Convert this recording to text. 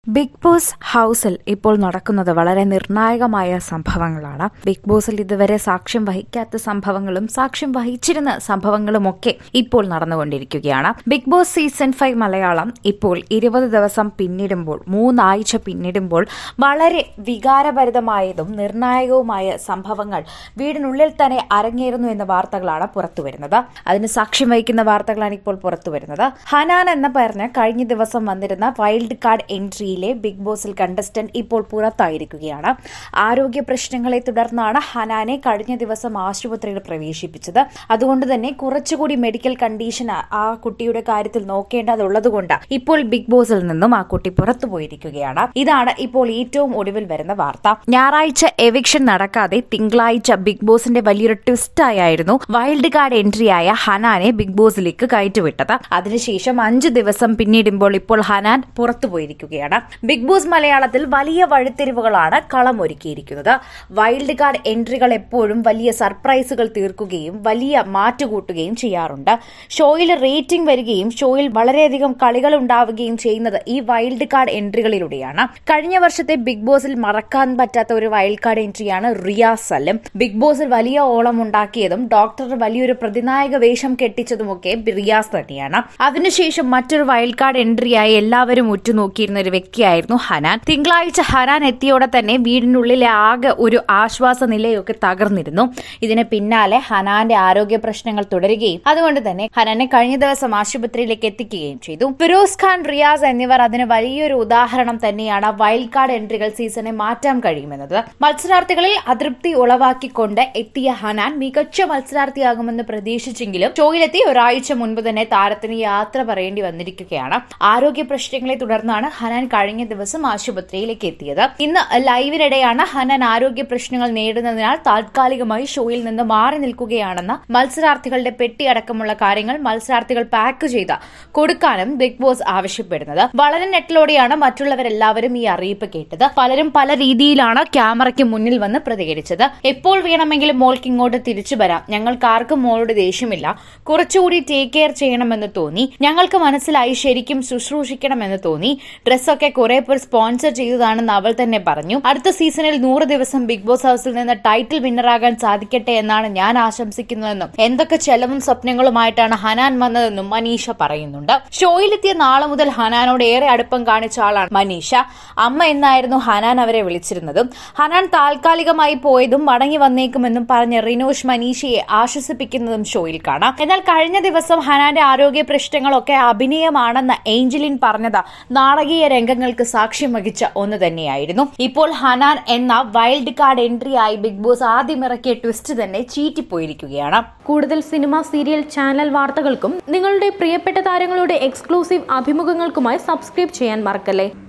big boss ഹൗസിൽ ഇപ്പോൾ നടക്കുന്നത് വളരെ നിർണായകമായ സംഭവങ്ങളാണ് ബിഗ് ബോസിൽ ഇതുവരെ സാക്ഷ്യം വഹിക്കാത്ത സംഭവങ്ങളും സാക്ഷ്യം വഹിച്ചിരുന്ന സംഭവങ്ങളുമൊക്കെ ഇപ്പോൾ നടന്നുകൊണ്ടിരിക്കുകയാണ് Bigg Boss season five Malayalam ഇപ്പോൾ ഇരുപത് ദിവസം പിന്നിടുമ്പോൾ മൂന്നാഴ്ച പിന്നിടുമ്പോൾ വളരെ വികാരഭരിതമായതും നിർണായകവുമായ സംഭവങ്ങൾ വീടിനുള്ളിൽ തന്നെ അരങ്ങേറുന്നു എന്ന വാർത്തകളാണ് പുറത്തുവരുന്നത് അതിന് സാക്ഷ്യം വഹിക്കുന്ന വാർത്തകളാണ് ഇപ്പോൾ പുറത്തുവരുന്നത് ഹനാൻ എന്ന പറഞ്ഞ് കഴിഞ്ഞ ദിവസം വന്നിരുന്ന വൈൽഡ് കാർഡ് എൻട്രിയിലെ ബിഗ് ബോസിൽ കണ്ടസ്റ്റന്റ് ഇപ്പോൾ പുറത്തായിരിക്കുകയാണ് ആരോഗ്യ പ്രശ്നങ്ങളെ തുടർന്നാണ് ഹനാനെ കഴിഞ്ഞ ദിവസം ആശുപത്രിയിൽ പ്രവേശിപ്പിച്ചത് അതുകൊണ്ട് തന്നെ കുറച്ചുകൂടി മെഡിക്കൽ കണ്ടീഷൻ ആ- ആ കുട്ടിയുടെ കാര്യത്തിൽ നോക്കേണ്ടതുള്ളതുകൊണ്ട് ഇപ്പോൾ ബിഗ് ബോസിൽ നിന്നും ആ കുട്ടി പുറത്തുപോയിരിക്കുകയാണ് ഇതാണ് ഇപ്പോൾ ഏറ്റവും ഒടുവിൽ വരുന്ന വാർത്ത ഞായറാഴ്ച എവിക്ഷൻ നടക്കാതെ തിങ്കളാഴ്ച ബിഗ് ബോസിന്റെ വലിയൊരു ട്വിസ്റ്റായിരുന്നു വൈൽഡ് കാർഡ് എൻട്രിയായ ഹനാനെ ബിഗ് ബോസിലേക്ക് കയറ്റിവിട്ടത് അതിനുശേഷം അഞ്ച് ദിവസം പിന്നിടുമ്പോൾ ഇപ്പോൾ ഹനാൻ പുറത്തുപോയിരിക്കുകയാണ് ബിഗ് ബോസ് മലയാളത്തിൽ വലിയ വഴിത്തിരിവുകളാണ് കളമൊരുക്കിയിരിക്കുന്നത് വൈൽഡ് കാർഡ് എൻട്രികൾ എപ്പോഴും വലിയ സർപ്രൈസുകൾ തീർക്കുകയും വലിയ മാറ്റുകൂട്ടുകയും ചെയ്യാറുണ്ട് ഷോയിൽ റേറ്റിംഗ് വരികയും ഷോയിൽ വളരെയധികം കളികൾ ഉണ്ടാവുകയും ചെയ്യുന്നത് ഈ വൈൽഡ് കാർഡ് എൻട്രികളിലൂടെയാണ് കഴിഞ്ഞ വർഷത്തെ ബിഗ് ബോസിൽ മറക്കാൻ പറ്റാത്ത ഒരു വൈൽഡ് കാർഡ് എൻട്രിയാണ് റിയാസ് സലം ബിഗ് ബോസിൽ വലിയ ഓളം ഉണ്ടാക്കിയതും ഡോക്ടർ വലിയൊരു പ്രതിനായക വേഷം കെട്ടിച്ചതുമൊക്കെ റിയാസ് തന്നെയാണ് അതിനുശേഷം മറ്റൊരു വൈൽഡ് കാർഡ് എൻട്രിയായി എല്ലാവരും ഉറ്റുനോക്കിയിരുന്ന ഒരു വ്യക്തിയായിരുന്നു ഹനാൻ തിങ്കളാഴ്ച ഹനാൻ എത്തിയോടെ തന്നെ വീടിനുള്ളിലെ ആകെ ഒരു ആശ്വാസ നിലയൊക്കെ തകർന്നിരുന്നു ഇതിന് പിന്നാലെ ഹനാന്റെ ആരോഗ്യ പ്രശ്നങ്ങൾ തുടരുകയും അതുകൊണ്ട് തന്നെ ഹനാനെ കഴിഞ്ഞ ദിവസം ആശുപത്രിയിലേക്ക് എത്തിക്കുകയും ചെയ്തു ഫിറോസ് ഖാൻ റിയാസ് എന്നിവർ അതിന് വലിയൊരു ഉദാഹരണം തന്നെയാണ് വൈൽഡ് കാർഡ് എൻട്രികൾ സീസണെ മാറ്റാൻ കഴിയുമെന്നത് മത്സരാർത്ഥികളിൽ അതൃപ്തി ഉളവാക്കിക്കൊണ്ട് എത്തിയ ഹനാൻ മികച്ച മത്സരാർത്ഥിയാകുമെന്ന് പ്രതീക്ഷിച്ചെങ്കിലും ഷോയിലെത്തി ഒരാഴ്ച മുൻപ് തന്നെ താരത്തിന് യാത്ര പറയേണ്ടി വന്നിരിക്കുകയാണ് ആരോഗ്യ പ്രശ്നങ്ങളെ തുടർന്നാണ് ഹനാൻ കഴിഞ്ഞ ദിവസം ആശുപത്രിയിലേക്ക് എത്തിയത് ഇന്ന് ലൈവിനിടെയാണ് ഹനാൻ ആരോഗ്യ പ്രശ്നങ്ങൾ നേരിടുന്നതിനാൽ താൽക്കാലികമായി ഷോയിൽ നിന്ന് മാറി നിൽക്കുകയാണെന്ന് മത്സരാർത്ഥികളുടെ പെട്ടി അടക്കമുള്ള കാര്യങ്ങൾ മത്സരാർത്ഥികൾ പാക്ക് ചെയ്ത് കൊടുക്കാനും ബിഗ് ബോസ് ആവശ്യപ്പെടുന്നത് വളരെ നെറ്റിലോടെയാണ് മറ്റുള്ളവരെല്ലാവരും ഈ അറിയിപ്പ് കേട്ടത് പലരും പല രീതിയിലാണ് ക്യാമറയ്ക്ക് മുന്നിൽ വന്ന് പ്രതികരിച്ചത് എപ്പോൾ വേണമെങ്കിലും മോൾക്ക് ഇങ്ങോട്ട് തിരിച്ചു വരാം ഞങ്ങൾക്ക് ആർക്കും മോളോട് ദേഷ്യമില്ല കുറച്ചുകൂടി ടേക്ക് കെയർ ചെയ്യണമെന്ന് തോന്നി ഞങ്ങൾക്ക് മനസ്സിലായി ശരിക്കും ശുശ്രൂഷിക്കണമെന്ന് തോന്നി ഡ്രസ്സൊക്കെ കുറെ പേർ സ്പോൺസർ ചെയ്തതാണെന്ന് അവൾ തന്നെ പറഞ്ഞു അടുത്ത സീസണിൽ നൂറ് ദിവസം ബിഗ് ബോസ് ഹൗസിൽ നിന്ന് ടൈറ്റിൽ വിന്നറാകാൻ സാധിക്കട്ടെ എന്നാണ് ഞാൻ ആശംസിക്കുന്നതെന്നും എന്തൊക്കെ ചെലവും സ്വപ്നങ്ങളുമായിട്ടാണ് ഹനാൻ വന്നതെന്നും മനീഷ പറയുന്നുണ്ട് ഷോയിലെത്തിയ നാളെ മുതൽ ഹനാനോട് ഏറെ അടുപ്പം കാണിച്ച ആളാണ് മനീഷ അമ്മ എന്നായിരുന്നു ഹനാൻ അവരെ വിളിച്ചിരുന്നതും ഹനാൻ താൽക്കാലികമായി പോയതും മടങ്ങി വന്നേക്കുമെന്നും പറഞ്ഞ് റിനോഷ് മനീഷയെ ആശ്വസിപ്പിക്കുന്നതും ഷോയിൽ കാണാം എന്നാൽ കഴിഞ്ഞ ദിവസം ഹനാന്റെ ആരോഗ്യ പ്രശ്നങ്ങളൊക്കെ അഭിനയമാണെന്ന് ഏഞ്ചലിൻ പറഞ്ഞത് നാടകീയ രംഗങ്ങൾക്ക് സാക്ഷ്യം വഹിച്ച ഒന്ന് തന്നെയായിരുന്നു ഇപ്പോൾ ഹനാൻ എന്ന വൈൽഡ് കാർഡ് എൻട്രി ആയി ബിഗ് ബോസ് ആദ്യം ഇറക്കിയ ട്വിസ്റ്റ് തന്നെ ചീറ്റിപ്പോയിരിക്കുകയാണ് കൂടുതൽ സിനിമ സീരിയൽ ചാനൽ വാർത്തകൾക്കും നിങ്ങളുടെ പ്രിയപ്പെട്ട താരങ്ങളുടെ എക്സ്ക്ലൂസീവ് അഭിമുഖങ്ങൾക്കുമായി സബ്സ്ക്രൈബ് ചെയ്യാൻ മറക്കല്ലേ